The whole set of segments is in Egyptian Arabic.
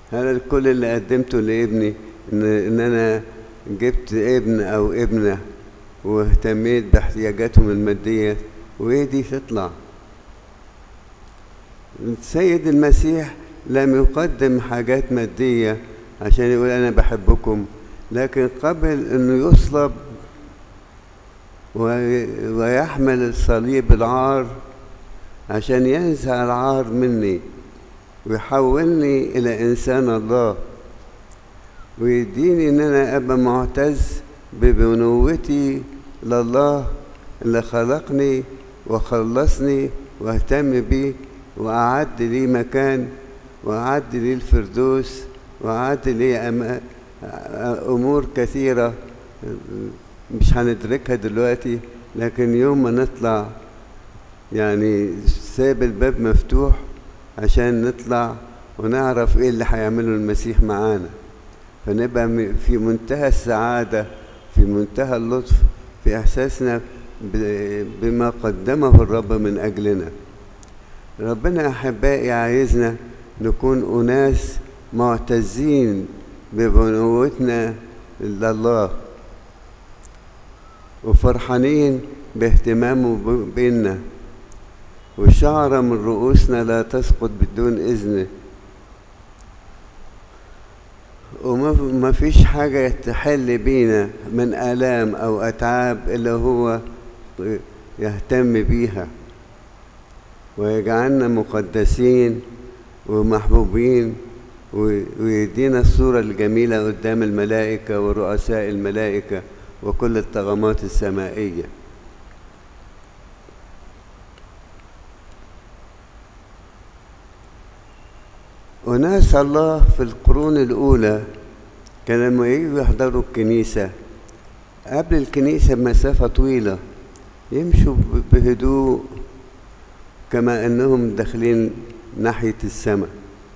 هل كل اللي قدمته لابني إن, إن أنا جبت ابن أو ابنة واهتميت باحتياجاتهم المادية وإيه دي تطلع السيد المسيح لم يقدم حاجات مادية عشان يقول أنا بحبكم لكن قبل أنه يصلب ويحمل الصليب العار عشان ينزع العار مني ويحولني إلى إنسان الله ويديني إن أنا أبقى معتز ببنوتي لله اللي خلقني وخلصني واهتم بيه وأعد لي مكان وأعد لي الفردوس وأعد لي أمور كثيرة مش هندركها دلوقتي لكن يوم ما نطلع يعني ساب الباب مفتوح عشان نطلع ونعرف ايه اللي هيعمله المسيح معانا فنبقى في منتهى السعادة في منتهى اللطف في إحساسنا بما قدمه الرب من أجلنا ربنا أحبائي عايزنا نكون أناس معتزين ببنوتنا لله وفرحانين باهتمامه بينا وشعرة من رؤوسنا لا تسقط بدون إذنه وما فيش حاجة تحل بينا من آلام أو أتعاب إلا هو يهتم بيها ويجعلنا مقدسين ومحبوبين ويدينا الصورة الجميلة قدام الملائكة ورؤساء الملائكة وكل الطغمات السمائية وناس الله في القرون الأولى كان لما يجوا يحضروا الكنيسة قبل الكنيسة بمسافة طويلة يمشوا بهدوء كما أنهم داخلين ناحية السماء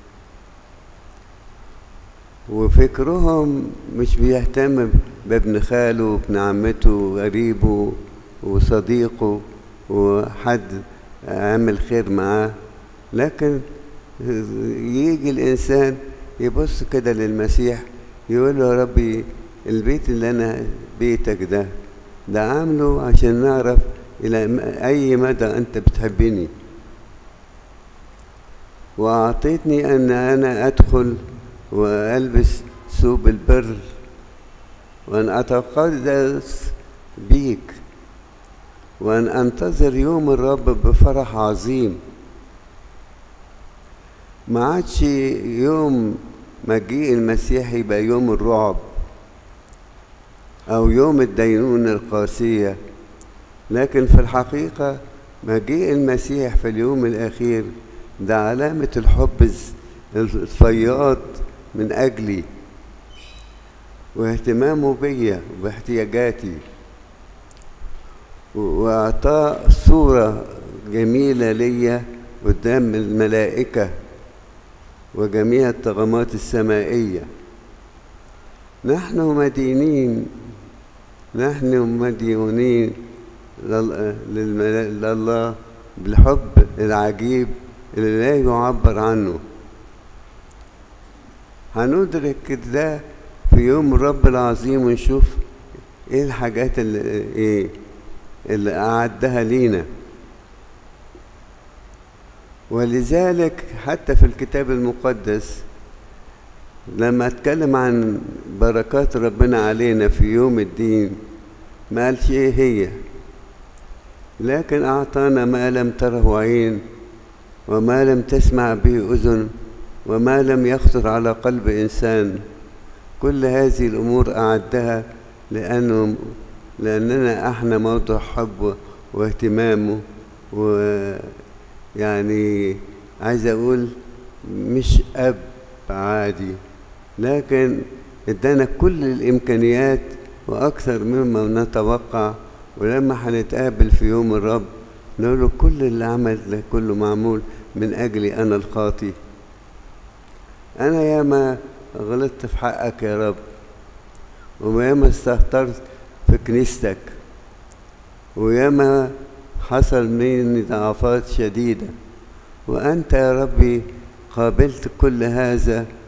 وفكرهم مش بيهتم بابن خاله وابن عمته وقريبه وصديقه وحد عمل خير معاه لكن يجي الإنسان يبص كده للمسيح يقول له يا ربي البيت اللي أنا بيتك ده ده عامله عشان نعرف إلى أي مدى أنت بتحبني وأعطيتني أن أنا أدخل وألبس ثوب البر وأن أتقدس بيك وأن أنتظر يوم الرب بفرح عظيم ما عادش يوم مجيء المسيح يبقى يوم الرعب أو يوم الدينونة القاسية لكن في الحقيقة مجيء المسيح في اليوم الأخير ده علامة الحب الفياض من أجلي واهتمامه بيا وباحتياجاتي وإعطاء صورة جميلة ليا قدام الملائكة وجميع الطغمات السمائية نحن مدينين نحن مديونين لله بالحب العجيب اللي لا يعبر عنه هندرك ده في يوم الرب العظيم ونشوف ايه الحاجات اللي ايه اللي أعدها لينا ولذلك حتى في الكتاب المقدس لما اتكلم عن بركات ربنا علينا في يوم الدين ما قالش ايه هي لكن أعطانا ما لم تره عين وما لم تسمع به أذن وما لم يخطر على قلب إنسان كل هذه الأمور أعدها لأنه لأننا احنا موضوع حب واهتمامه ويعني عايز أقول مش أب عادي لكن ادانا كل الإمكانيات وأكثر مما نتوقع ولما هنتقابل في يوم الرب نقول له كل اللي عمل ده كله معمول من أجلي أنا الخاطي أنا ياما غلطت في حقك يا رب وياما استهترت في كنيستك وياما حصل مني ضعفات شديدة وأنت يا ربي قابلت كل هذا